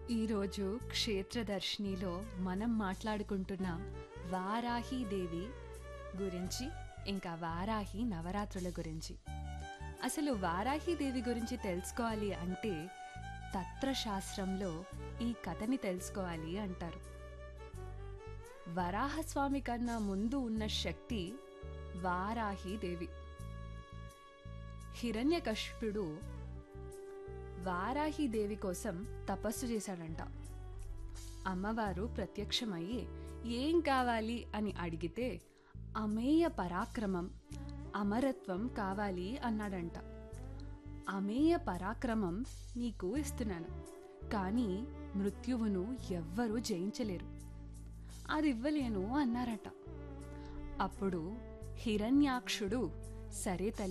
ఈరోజు క్షేత్రదర్శినిలో మనం మాట్లాడుకుంటున్న వారాహీదేవి గురించి ఇంకా వారాహి నవరాత్రుల గురించి అసలు వారాహీదేవి గురించి తెలుసుకోవాలి అంటే తత్రశాస్త్రంలో ఈ కథని తెలుసుకోవాలి అంటారు వరాహస్వామి కన్నా ముందు ఉన్న శక్తి వారాహీదేవి హిరణ్యకశిపుడు వారాహిదేవి కోసం తపస్సు చేశాడంట అమ్మవారు ప్రత్యక్షమయ్యి ఏం కావాలి అని అడిగితే అమేయ పరాక్రమం అమరత్వం కావాలి అన్నాడంట అమేయ పరాక్రమం నీకు ఇస్తున్నాను కానీ మృత్యువును ఎవ్వరూ జయించలేరు అది ఇవ్వలేను అన్నారట అప్పుడు హిరణ్యాక్షుడు సరే తల్లి